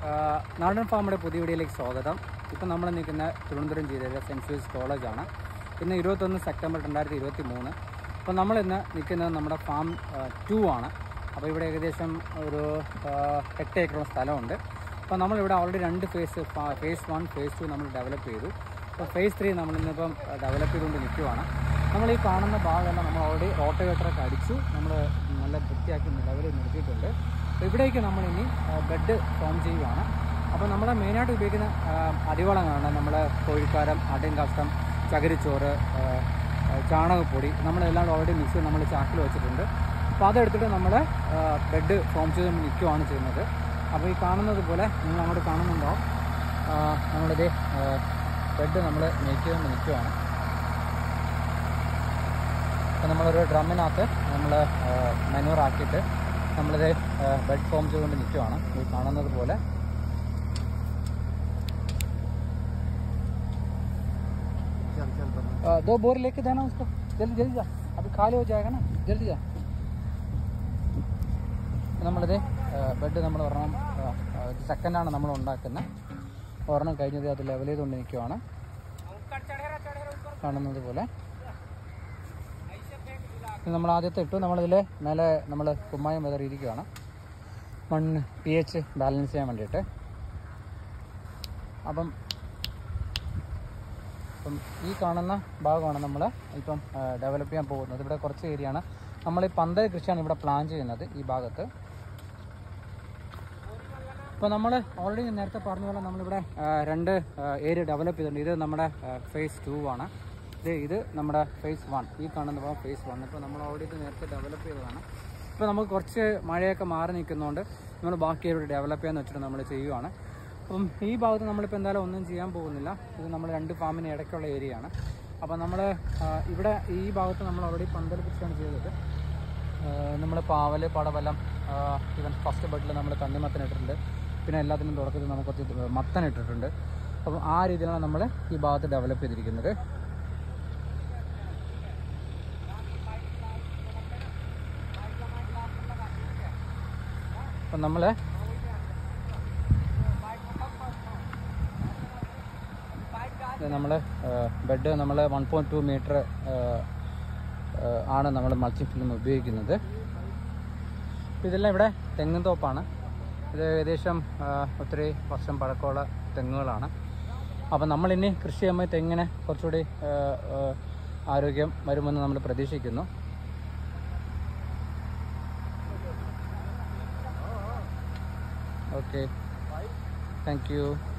നാടൻ ഫാമിൻ്റെ പുതിയ വീഡിയോയിലേക്ക് സ്വാഗതം ഇപ്പം നമ്മൾ നിൽക്കുന്ന തിരുവനന്തപുരം ജില്ലയിലെ സെൻറ്റ് ജോയ്സ് കോളേജാണ് ഇന്ന് ഇരുപത്തൊന്ന് സെപ്റ്റംബർ രണ്ടായിരത്തി ഇരുപത്തി മൂന്ന് അപ്പോൾ നമ്മളിന്ന് നിൽക്കുന്നത് നമ്മുടെ ഫാം ടു ആണ് അപ്പോൾ ഇവിടെ ഏകദേശം ഒരു ആ, എട്ട് ഏക്കറോളം സ്ഥലമുണ്ട് അപ്പോൾ നമ്മളിവിടെ ഓൾറെഡി രണ്ട് phase phase one phase two നമ്മൾ ഡെവലപ്പ് ചെയ്തു അപ്പോൾ ഫേസ് ത്രീ നമ്മളിന്നിപ്പം ഡെവലപ്പ് ചെയ്തുകൊണ്ട് നിൽക്കുവാണ് നമ്മൾ ഈ കാണുന്ന ഭാഗമെല്ലാം നമ്മൾ ഓൾറെഡി റോട്ടോവേറ്ററൊക്കെ അടിച്ചു നമ്മൾ നല്ല വൃത്തിയാക്കി നിലവിൽ നിർത്തിയിട്ടുണ്ട് അപ്പോൾ ഇവിടേക്ക് നമ്മളിനി ബെഡ് ഫോം ചെയ്യുവാണ് അപ്പോൾ നമ്മൾ മെയിനായിട്ട് ഉപയോഗിക്കുന്ന ആ, അടിവളങ്ങളാണ് നമ്മൾ കോഴിക്കാരം അടയും കഷ്ടം ചകിരിച്ചോറ് ആ, ആ, ചാണകപ്പൊടി നമ്മളെല്ലാം ഓൾറെഡി മിക്സ് ചെയ്ത് നമ്മൾ ചാക്കിൽ വെച്ചിട്ടുണ്ട് അപ്പോൾ അതെടുത്തിട്ട് നമ്മൾ ബെഡ് ഫോം ചെയ്ത് നിൽക്കുവാണ് ചെയ്യുന്നത് അപ്പോൾ ഈ കാണുന്നത് പോലെ നിങ്ങൾ അങ്ങോട്ട് കാണുന്നുണ്ടോ ആ, നമ്മളിത് ബെഡ് നമ്മൾ മേക്ക് ചെയ്ത് നിൽക്കുവാണ് അപ്പോൾ നമ്മളൊരു ഡ്രമ്മിനകത്ത് നമ്മൾ മെനൂറാക്കിയിട്ട് നമ്മളിത് ബെഡ് ഫോം ചെയ്തുകൊണ്ട് നിൽക്കുവാണ് ഈ കാണുന്നത് പോലെ आ, दो बोर लेके जाना उसको जल्दी जल्दी जा अभी खाली हो जाएगा ना जल्दी जा നമ്മളിത് ബെഡ് നമ്മൾ ഒരെണ്ണം സെക്കൻഡാണ് നമ്മൾ ഉണ്ടാക്കുന്നത് ഒരെണ്ണം കഴിഞ്ഞത് അത് ലെവൽ ചെയ്തുകൊണ്ട് നിൽക്കുവാണ് കാണുന്നത് പോലെ ഇത് നമ്മൾ ആദ്യത്തെ ഇട്ടു നമ്മളിതിൽ മേലെ നമ്മൾ കുമ്മായം വിതറിയിരിക്കുകയാണ് മണ്ണ് പി എച്ച് ബാലൻസ് ചെയ്യാൻ വേണ്ടിയിട്ട് അപ്പം അപ്പം ഈ കാണുന്ന ഭാഗമാണ് നമ്മൾ ഇപ്പം ഡെവലപ്പ് ചെയ്യാൻ പോകുന്നത് ഇവിടെ കുറച്ച് ഏരിയ ആണ് നമ്മൾ ഈ പന്തൽ കൃഷിയാണ് ഇവിടെ പ്ലാൻ ചെയ്യുന്നത് ഈ ഭാഗത്ത് ഇപ്പോൾ നമ്മൾ ഓൾറെഡി നേരത്തെ പറഞ്ഞ പോലെ നമ്മളിവിടെ ആ, രണ്ട് ഏരിയ ഡെവലപ്പ് ചെയ്തിട്ടുണ്ട് ഇത് നമ്മുടെ ഫേസ് ടു ആണ് ഇത് ഇത് നമ്മുടെ ഫേസ് വൺ ഈ കാണുന്ന ഭാഗം ഫേസ് വൺ ഇപ്പോൾ നമ്മൾ ഓൾറെഡി ഇത് നേരത്തെ ഡെവലപ്പ് ചെയ്തതാണ് ഇപ്പോൾ നമുക്ക് കുറച്ച് മഴയൊക്കെ മാറി നിൽക്കുന്നതുകൊണ്ട് നമ്മൾ ബാക്കി ഇവിടെ ഡെവലപ്പ് ചെയ്യാന്ന് വെച്ചിട്ട് നമ്മൾ ചെയ്യുവാണ് അപ്പം ഈ ഭാഗത്ത് നമ്മളിപ്പോൾ എന്തായാലും ഒന്നും ചെയ്യാൻ പോകുന്നില്ല ഇത് നമ്മൾ രണ്ട് ഫാമിന് ഇടയ്ക്കുള്ള ഏരിയ ആണ് അപ്പോൾ നമ്മൾ ഇവിടെ ഈ ഭാഗത്ത് നമ്മൾ ഓൾറെഡി പന്തൽ പിടിച്ചാണ് ചെയ്തത് നമ്മൾ പാവൽ പടവലം ഇവൻ ഫസ്റ്റ് ബെഡിൽ നമ്മൾ തണ്ണിമത്തൻ ഇട്ടിട്ടുണ്ട് പിന്നെ എല്ലാത്തിനും തുടക്കത്തിൽ നമുക്ക് കുറച്ച് മത്തൻ ഇട്ടിട്ടുണ്ട് അപ്പം ആ രീതിയിലാണ് നമ്മൾ ഈ ഭാഗത്ത് ഡെവലപ്പ് ചെയ്തിരിക്കുന്നത് അപ്പം നമ്മൾ നമ്മൾ ബെഡ് നമ്മൾ വൺ പോയിൻറ്റ് ടു മീറ്റർ ആണ് നമ്മൾ മൾച്ചി ഫിലിം ഉപയോഗിക്കുന്നത് അപ്പോൾ ഇതെല്ലാം ഇവിടെ തെങ്ങും തോപ്പാണ് ഇത് ഏകദേശം ആ, ഒത്തിരി വർഷം പഴക്കമുള്ള തെങ്ങുകളാണ് അപ്പോൾ നമ്മളിനി കൃഷി ചെയ്യുമ്പോൾ തെങ്ങിന് കുറച്ചുകൂടി ആ, ആ, ആരോഗ്യം വരുമെന്ന് നമ്മൾ പ്രതീക്ഷിക്കുന്നു ഓക്കെ താങ്ക് യു